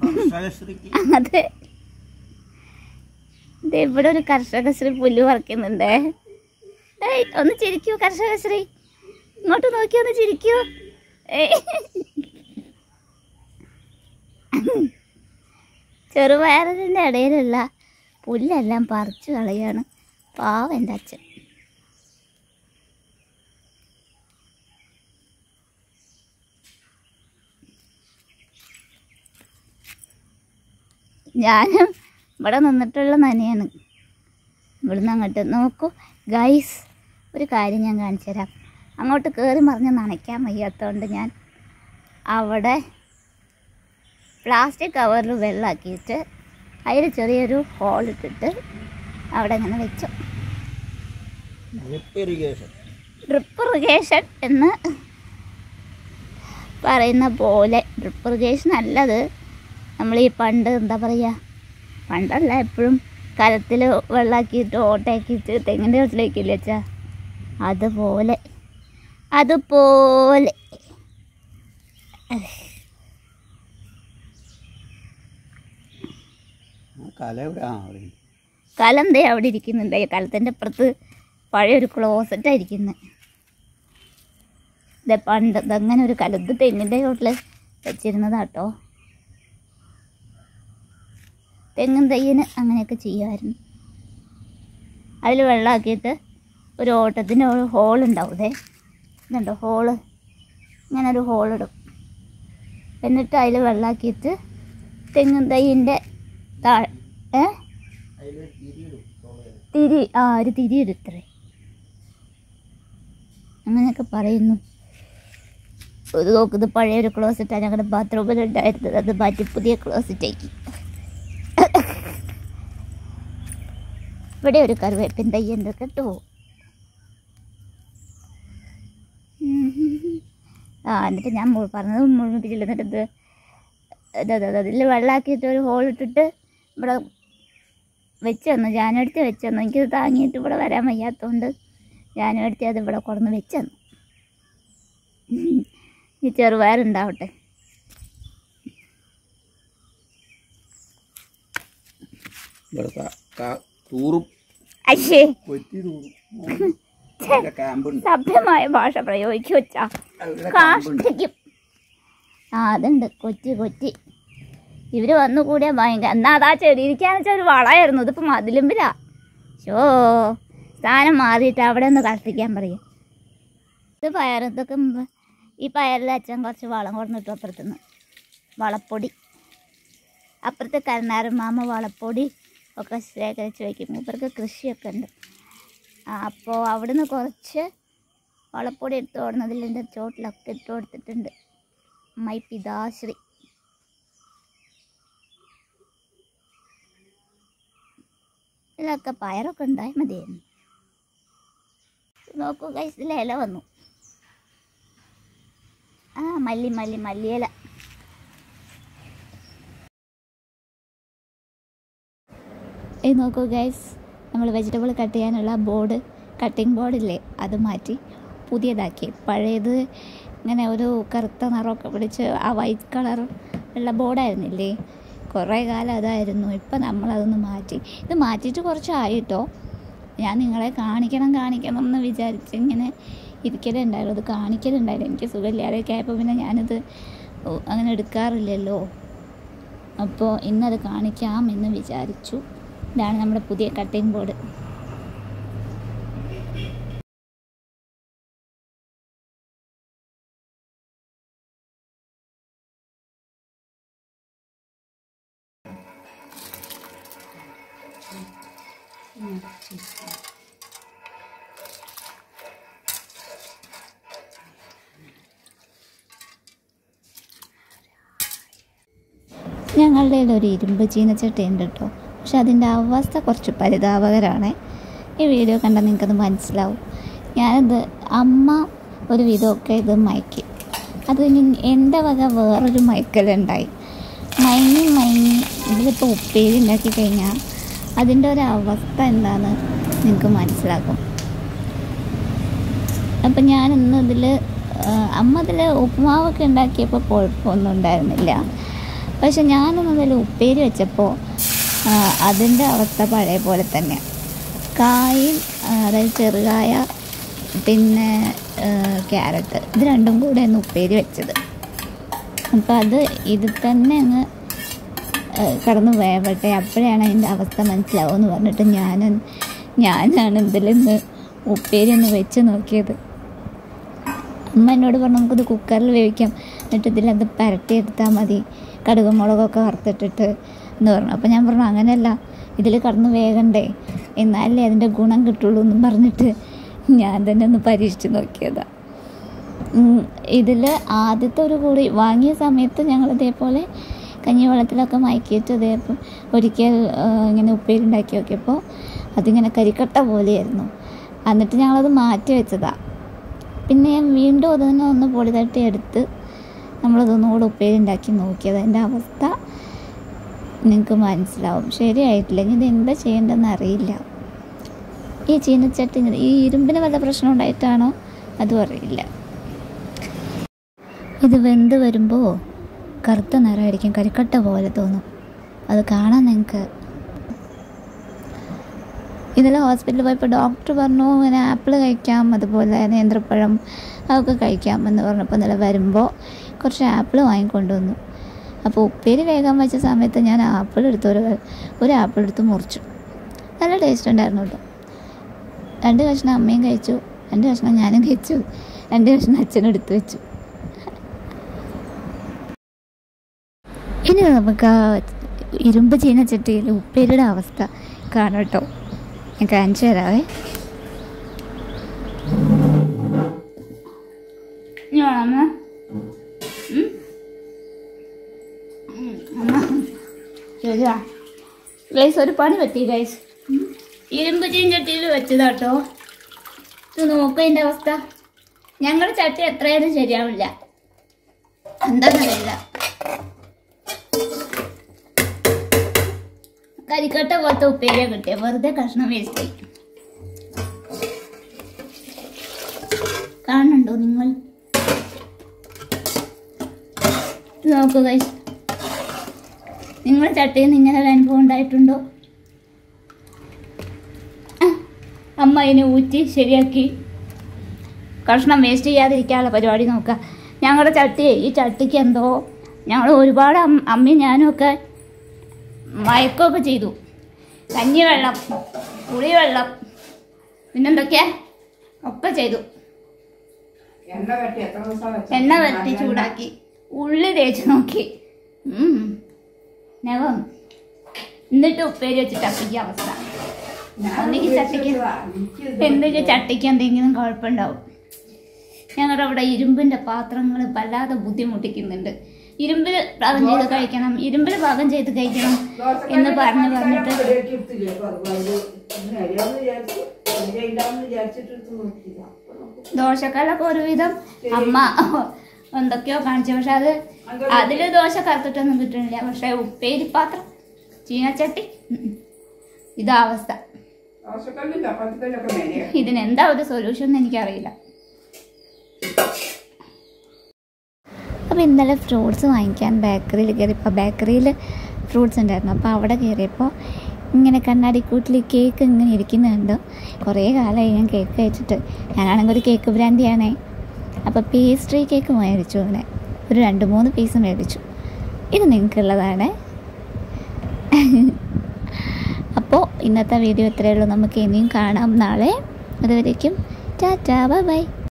കർഷകശ്രീക്ക് അതെ ദേ ഇവിടെ ഒരു കർഷകശ്രീ പുല്ല് പറിക്കുന്നുണ്ടേ ഏയ് ഒന്ന് ചിരിക്കൂ കർഷകശ്രീ ഇങ്ങോട്ട് നോക്കി ഒന്ന് ചിരിക്കൂ ഏയ്. ചെറുപയറിൻ്റെ ഇടയിലുള്ള പുല്ലെല്ലാം പറിച്ചു കളയാണ് പാവം എൻ്റെ അച്ഛൻ ഞാനും ഇവിടെ നിന്നിട്ടുള്ള നനയാണ് ഇവിടുന്ന് അങ്ങോട്ട് നോക്കൂ ഗൈസ് ഒരു കാര്യം ഞാൻ കാണിച്ചു തരാം അങ്ങോട്ട് കയറി മറിഞ്ഞ് നനയ്ക്കാൻ വയ്യാത്തതുകൊണ്ട് ഞാൻ അവിടെ പ്ലാസ്റ്റിക് കവറിൽ വെള്ളമാക്കിയിട്ട് അതിൽ ചെറിയൊരു ഹോൾ ഇട്ടിട്ട് അവിടെ ഇങ്ങനെ വെച്ചു ഡ്രിപ്പ് ഇറിഗേഷൻ ഡ്രിപ്പ് ഇറിഗേഷൻ എന്ന് പറയുന്ന പോലെ ഡ്രിപ്പ് ഇറിഗേഷൻ അല്ലത് നമ്മൾ ഈ പണ്ട് എന്താ പറയുക പണ്ടല്ല എപ്പോഴും കലത്തിൽ വെള്ളമാക്കിയിട്ട് ഓട്ടയാക്കിയിട്ട് തെങ്ങിൻ്റെ വീട്ടിലേക്കില്ല വെച്ചാ അതുപോലെ അതുപോലെ കല എവിടെ ആ അവിടെ കലം ദേ അവിടെ ഇരിക്കുന്നുണ്ട് ഈ കലത്തിൻ്റെ അപ്പുറത്ത് പഴയൊരു ക്ലോസറ്റാണ് ഇരിക്കുന്നത് ഇതേ പണ്ട് ഇതങ്ങനെ ഒരു കലത്ത് തെങ്ങിൻ്റെ ചോട്ടിൽ വെച്ചിരുന്നതാട്ടോ തെങ്ങും തയ്യന് അങ്ങനെയൊക്കെ ചെയ്യുമായിരുന്നു അതിൽ വെള്ളമാക്കിയിട്ട് ഒരു ഓട്ടത്തിൻ്റെ ഒരു ഹോൾ ഉണ്ടാവും ഇതേ ഇതുണ്ടോ ഹോള് ഇങ്ങനെ ഒരു ഹോളിടും എന്നിട്ട് അതിൽ വെള്ളമാക്കിയിട്ട് തെങ്ങും തയ്യിൻ്റെ താഴെ ഏ തിരി ആ ഒരു തിരി എടുത്തേ അങ്ങനെയൊക്കെ പറയുന്നു ഒരു നോക്കുന്നത് പഴയ ഒരു ക്ലോസറ്റാണ് ഞങ്ങളുടെ ബാത്റൂമിൽ ഉണ്ടായിരുന്നത് അത് മാറ്റി പുതിയ ക്ലോസറ്റാക്കി ഇവിടെ ഒരു കറിവേപ്പിൻ തയ്യുണ്ട് കേട്ടോ ഉം. ആ എന്നിട്ട് ഞാൻ മു- പറഞ്ഞത് മുഴുമിപ്പിച്ചില്ല എന്നിട്ട് ഇത് ഇത് ഇത് ഇത് ഇതിൽ വെള്ളമാക്കിയിട്ട് ഒരു ഹോൾ ഇട്ടിട്ട് ഇവിടെ വെച്ച് തന്നു ജാനുവടുത്ത് വെച്ച് തന്നു എനിക്കിത് താങ്ങിയിട്ട് ഇവിടെ വരാൻ വയ്യാത്തതുകൊണ്ട് ജാനുവടുത്ത് അത് ഇവിടെ കൊണ്ടുവന്ന് വെച്ച് തന്നു ഈ ചെറുപയറുണ്ടാവട്ടെ ഇവിടെ ക- ക- തൂറും അയ്യേ കൊറ്റി തൂറും ഇവിടെ ക്യാമ്പുണ്ട് സഭ്യമായ ഭാഷ പ്രയോഗിച്ചു വെച്ചാ ഇവിടെ ക്യാമ്പുണ്ട് കാഷ്ടിക്കും ആ അതുണ്ട് കൊച്ചി കൊച്ചി ഇവര് വന്നു കൂടിയ ഭയങ്കര എന്നാ അതാ ചെടിയിരിക്കാന്ന് വെച്ചാൽ ഒരു വളമായിരുന്നു ഇതിപ്പോ മതിലുമ്പിലാ ഷോ സ്ഥാനം മാറിയിട്ട് അവിടെ ഒന്ന് കഷ്ടിക്കാൻ പറയും ഇത് പയർ ഇതൊക്കെ മുമ്പ് ഈ പയറിൽ അച്ഛൻ കുറച്ച് വളം കൊടുന്നിട്ടു അപ്പുറത്തുനിന്ന് വളപ്പൊടി അപ്പുറത്ത് കരുണാരൻ മാമ വളപ്പൊടി ഒക്കെ ശേഖരിച്ച് വയ്ക്കും മൂപ്പർക്ക് കൃഷിയൊക്കെ ഉണ്ട് അപ്പോൾ അവിടുന്ന് കുറച്ച് വളപ്പൊടി എടുത്ത് ഓടുന്നതിൽ എൻ്റെ ചോട്ടിലൊക്കെ ഇട്ട് കൊടുത്തിട്ടുണ്ട് മൈ പിതാശ്രീ ഇതിലൊക്കെ പയറൊക്കെ ഉണ്ടായി മതിയായിരുന്നു നോക്കൂ ഗൈസ് ഇതിൽ ഇല വന്നു ആ മല്ലി മല്ലി മല്ലിയില ഇത് നോക്കൂ ഗൈസ് നമ്മൾ വെജിറ്റബിൾ കട്ട് ചെയ്യാനുള്ള ബോർഡ് കട്ടിംഗ് ബോർഡില്ലേ അത് മാറ്റി പുതിയതാക്കി പഴയത് ഇങ്ങനെ ഒരു കറുത്ത നിറമൊക്കെ പിടിച്ച് ആ വൈറ്റ് കളർ ഉള്ള ബോർഡായിരുന്നില്ലേ കുറേ കാലം അതായിരുന്നു ഇപ്പം നമ്മളതൊന്ന് മാറ്റി ഇത് മാറ്റിയിട്ട് കുറച്ചായിട്ടോ ഞാൻ നിങ്ങളെ കാണിക്കണം കാണിക്കണം എന്ന് വിചാരിച്ച് ഇങ്ങനെ ഇരിക്കലുണ്ടായിരുന്നു അത് കാണിക്കലുണ്ടായിരുന്നു എനിക്ക് സുഖമില്ലാതെയൊക്കെ ആയപ്പോൾ പിന്നെ ഞാനിത് ഓ, അങ്ങനെ എടുക്കാറില്ലല്ലോ അപ്പോൾ ഇന്നത് കാണിക്കാം എന്ന് വിചാരിച്ചു ഇതാണ് നമ്മുടെ പുതിയ കട്ടിംഗ് ബോർഡ് ഞങ്ങളുടെ കയ്യിൽ ഒരു ഇരുമ്പ് ചീനച്ചട്ടി ഉണ്ട് കേട്ടോ പക്ഷെ അതിൻ്റെ അവസ്ഥ കുറച്ച് പരിതാപകരമാണ് ഈ വീഡിയോ കണ്ടാൽ നിങ്ങൾക്കത് മനസ്സിലാവും ഞാനിത് അമ്മ ഒരു വിധമൊക്കെ ഇത് മയക്കി അത് കഴിഞ്ഞ് എൻ്റെ വക വേറൊരു മയക്കലുണ്ടായി മയങ്ങി മയങ്ങി ഇതിലിപ്പോൾ ഉപ്പേരി ഉണ്ടാക്കി കഴിഞ്ഞാൽ അതിൻ്റെ ഒരു അവസ്ഥ എന്താണെന്ന് നിങ്ങൾക്ക് മനസ്സിലാക്കും അപ്പം ഞാൻ ഇന്ന് ഇതിൽ അമ്മ ഇതിൽ ഉപ്പുമാവൊക്കെ ഉണ്ടാക്കിയപ്പോൾ കുഴപ്പമൊന്നും ഉണ്ടായിരുന്നില്ല പക്ഷെ ഞാനൊന്നതിൽ ഉപ്പേരി വെച്ചപ്പോൾ അതിൻ്റെ അവസ്ഥ പഴയ പോലെ തന്നെ കായും ആ, അതായത് ചെറുകായ പിന്നെ ആ, ക്യാരറ്റ് ഇത് രണ്ടും കൂടെ ഒന്ന് ഉപ്പേരി വെച്ചത് അപ്പം അത് ഇത് തന്നെ അങ്ങ് ആ, കടന്ന് വേവട്ടെ അപ്പോഴാണ് അതിൻ്റെ അവസ്ഥ മനസ്സിലാവുമെന്ന് പറഞ്ഞിട്ട് ഞാൻ ഞാനാണ് ഇതിലൊന്ന് ഉപ്പേരി ഒന്ന് വെച്ച് നോക്കിയത് അമ്മ എന്നോട് പറഞ്ഞു നമുക്കിത് കുക്കറിൽ വേവിക്കാം എന്നിട്ട് ഇതിലത് പരട്ടിയെടുത്താൽ മതി കടുകും മുളകൊക്കെ വറുത്തിട്ടിട്ട് എന്ന് പറഞ്ഞു അപ്പോൾ ഞാൻ പറഞ്ഞു അങ്ങനെയല്ല ഇതിൽ കടന്ന് വേഗണ്ടേ എന്നാലേ അതിൻ്റെ ഗുണം കിട്ടുള്ളൂ എന്നും പറഞ്ഞിട്ട് ഞാൻ തന്നെ ഒന്ന് പരീക്ഷിച്ച് നോക്കിയതാണ് ഇതിൽ ആദ്യത്തെ ഒരു കൂടി വാങ്ങിയ സമയത്ത് ഞങ്ങൾ ഇതേപോലെ കഞ്ഞിവെള്ളത്തിലൊക്കെ മയക്കിയിട്ട് ഇതേപോലെ ഒരിക്കൽ ആ, ഇങ്ങനെ ഉപ്പേരി ഉണ്ടാക്കി നോക്കിയപ്പോൾ അതിങ്ങനെ കരിക്കട്ട പോലെയായിരുന്നു എന്നിട്ട് ഞങ്ങളത് മാറ്റി വെച്ചതാണ് പിന്നെ ഞാൻ വീണ്ടും അതിനെ ഒന്ന് പൊടി തട്ടി എടുത്ത് നമ്മളതൊന്നും കൂടെ ഉപ്പേരി ഉണ്ടാക്കി നോക്കിയത് അതിൻ്റെ അവസ്ഥ നിങ്ങൾക്ക് മനസ്സിലാവും ശരിയായിട്ടില്ല ഇനി ഇത് എന്താ ചെയ്യേണ്ടതെന്ന് അറിയില്ല ഈ ചീനച്ചട്ടി ഈ ഇരുമ്പിന് വല്ല പ്രശ്നം ഉണ്ടായിട്ടാണോ അതും അറിയില്ല ഇത് വെന്ത് വരുമ്പോൾ കറുത്ത നിറമായിരിക്കും കരിക്കട്ട പോലെ തോന്നും അത് കാണാൻ നിങ്ങൾക്ക് ഇന്നലെ ഹോസ്പിറ്റലിൽ പോയപ്പോൾ ഡോക്ടർ പറഞ്ഞു ഇങ്ങനെ ആപ്പിൾ കഴിക്കാം അതുപോലെ നേന്ത്രപ്പഴം അതൊക്കെ കഴിക്കാം എന്ന് പറഞ്ഞപ്പോൾ ഇന്നലെ വരുമ്പോൾ കുറച്ച് ആപ്പിൾ വാങ്ങിക്കൊണ്ടുവന്നു അപ്പോൾ ഉപ്പേരി വേഗം വെച്ച സമയത്ത് ഞാൻ ആപ്പിൾ എടുത്ത് ഒരു ഒരു ആപ്പിൾ എടുത്ത് മുറിച്ചു നല്ല ടേസ്റ്റ് ഉണ്ടായിരുന്നു കേട്ടോ രണ്ട് കഷ്ണം അമ്മയും കഴിച്ചു രണ്ട് കഷ്ണം ഞാനും കഴിച്ചു രണ്ട് കഷ്ണം അച്ഛനും എടുത്ത് വെച്ചു ഇനി നമുക്ക് ആ ഇരുമ്പ് ചീനച്ചട്ടിയിൽ ഉപ്പേരിയുടെ അവസ്ഥ കാണാം കേട്ടോ ഞാൻ കാണിച്ചു തരാവേ അമ്മ ശരിയാ ഗൈസ് ഒരു പണി പറ്റി ഗൈസ് ഇരുമ്പ് ചീനച്ചട്ടിയിൽ വെച്ചതാട്ടോ ഇത് നോക്കുക ഇതിൻ്റെ അവസ്ഥ ഞങ്ങളുടെ ചട്ടി എത്രയായാലും ശരിയാവില്ല എന്താണെന്നറിയില്ല കരിക്കട്ട പോലത്തെ ഉപ്പേരിയ കിട്ടിയ വെറുതെ കഷ്ണം വേസ്റ്റ് ആയി കാണുന്നുണ്ടോ നിങ്ങൾ ഇത് നോക്കൂ ഗൈസ് നിങ്ങളുടെ ചട്ടിയിൽ നിന്ന് ഇങ്ങനെ ഒരു അനുഭവം ഉണ്ടായിട്ടുണ്ടോ ആ, അമ്മ അതിനെ ഊറ്റി ശരിയാക്കി കഷ്ണം വേസ്റ്റ് ചെയ്യാതിരിക്കാനുള്ള പരിപാടി നോക്കുക ഞങ്ങളുടെ ചട്ടി ഈ ചട്ടിക്ക് എന്തോ ഞങ്ങൾ ഒരുപാട് അം- അമ്മയും ഞാനും ഒക്കെ മയക്കമൊക്കെ ചെയ്തു കഞ്ഞിവെള്ളം പുളിവെള്ളം പിന്നെന്തൊക്കെയാ ഒക്കെ ചെയ്തു എണ്ണ വെട്ടി എത്ര ദിവസം വെച്ചു? എണ്ണ വരട്ടി ചൂടാക്കി ഉള്ളി തേച്ച് നോക്കി ഉം. നവം എന്നിട്ട് ഉപ്പേരി വെച്ച് ചട്ടിക്ക് അവസ്ഥ ഞാൻ ഒന്നെങ്കിൽ ചട്ടിക്ക് ഉപയോഗിച്ചിട്ടില്ല. എനിക്ക് എന്തെങ്കിലും ചട്ടിക്ക് എന്തെങ്കിലും കുഴപ്പമുണ്ടാവും ഞങ്ങളുടെ അവിടെ ഇരുമ്പിന്റെ പാത്രങ്ങൾ വല്ലാതെ ബുദ്ധിമുട്ടിക്കുന്നുണ്ട് ഇരുമ്പിൽ പാകം ചെയ്ത് കഴിക്കണം ഇരുമ്പിൽ പാകം ചെയ്ത് കഴിക്കണം എന്ന് പറഞ്ഞു പറഞ്ഞിട്ട് ഇവിടേക്ക് എടുത്തില്ലേ? അപ്പൊ അതുകൊണ്ട് ഇങ്ങനെ അറിയാമെന്ന് വിചാരിച്ചു. വലിയ ഇണ്ടാവുമെന്ന് വിചാരിച്ചിട്ട് എടുത്ത് നോക്കിയില്ല. അപ്പൊ നമുക്ക് ദോശക്കാലൊക്കെ ഒരുവിധം അമ്മ എന്തൊക്കെയോ കാണിച്ചു പക്ഷെ അത് അതില് ദോശ കറുത്തിട്ടൊന്നും കിട്ടണില്ല പക്ഷെ ഉപ്പേരി പാത്രം ചീനച്ചട്ടി ഉം. ഇതാ അവസ്ഥ ദോശക്കല്ലും ചപ്പാത്തിക്കല്ലൊക്കെ മേലെയാ. ഇതിന് എന്താ ഒരു സൊല്യൂഷൻ എന്ന് എനിക്കറിയില്ല അപ്പോൾ ഇന്നലെ ഫ്രൂട്ട്സ് വാങ്ങിക്കാൻ ബേക്കറിയിൽ കയറിയപ്പോൾ ബേക്കറിയിൽ ഫ്രൂട്ട്സ് ഉണ്ടായിരുന്നു അപ്പോൾ അവിടെ കയറിയപ്പോൾ ഇങ്ങനെ കണ്ണാടിക്കൂട്ടിൽ കേക്ക് ഇങ്ങനെ ഇരിക്കുന്നുണ്ട് കുറേ കാലമായി ഞാൻ കേക്ക് കഴിച്ചിട്ട് ഞാനാണെങ്കിൽ ഒരു കേക്ക് ബ്രാൻഡിയാണേ അപ്പോൾ പേസ്ട്രി കേക്ക് മേടിച്ചു അങ്ങനെ ഒരു രണ്ട് മൂന്ന് പീസ് മേടിച്ചു ഇത് നിങ്ങൾക്കുള്ളതാണ് അപ്പോൾ ഇന്നത്തെ വീഡിയോ ഇത്രയേ ഉള്ളൂ നമുക്ക് ഇനിയും കാണാം നാളെ അതുവരേക്കും ടാറ്റാ ബൈ ബൈ